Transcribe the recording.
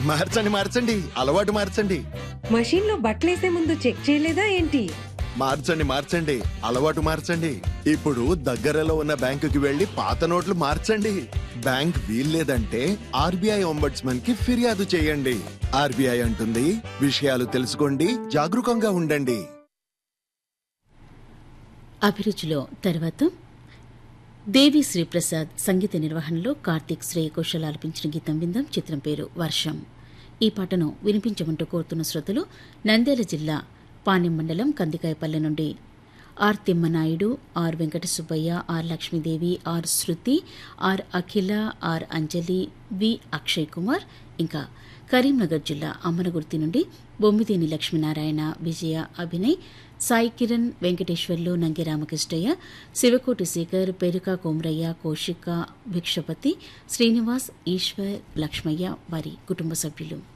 మార్చండి మార్చండి అలవాటు మార్చండి మషీన్ లో బట్టలేసే ముందు చెక్ చేయలేదా ఏంటి మార్చండి మార్చండి అలవాటు మార్చండి ఇప్పుడు దగ్గరలో ఉన్న బ్యాంకుకి వెళ్లి పాత నోట్లు మార్చండి బ్యాంక్ వీల్లేదంటే ఆర్బీఐ ఒంబడ్స్మన్ కి ఫిర్యాదు చేయండి ఆర్బీఐ అంటుంది విషయాలు తెలుసుకోండి జాగరూకంగా ఉండండి అభిరుచిలో తర్వాత దేవి శ్రీప్రసాద్ సంగీత నిర్వహణలో కార్తీక్ శ్రేయ ఘోషల్ ఆలపించిన గీతం విందాం చిత్రం పేరు వర్షం ఈ పాటను వినిపించమంటూ కోరుతున్న శ్రోతలు నంద్యాల జిల్లా పాణ్యం మండలం కందికాయపల్లె నుండి R Thimmanaidu R Venkata Subbaiah R Lakshmidevi R Shruti R Akhila R Anjali V Akshay Kumar ఇంకా కరీంనగర్ జిల్లా అమ్మనగుర్తి నుండి బొమ్మిదేని లక్ష్మీనారాయణ విజయ అభినయ్ సాయి కిరణ్ వెంకటేశ్వర్లు నంగి రామకృష్ణయ్య శివకోటి శేఖర్ పెరుక కోమరయ్య కౌశిక భిక్షపతి శ్రీనివాస్ ఈశ్వర్ లక్ష్మయ్య వారి కుటుంబ సభ్యులు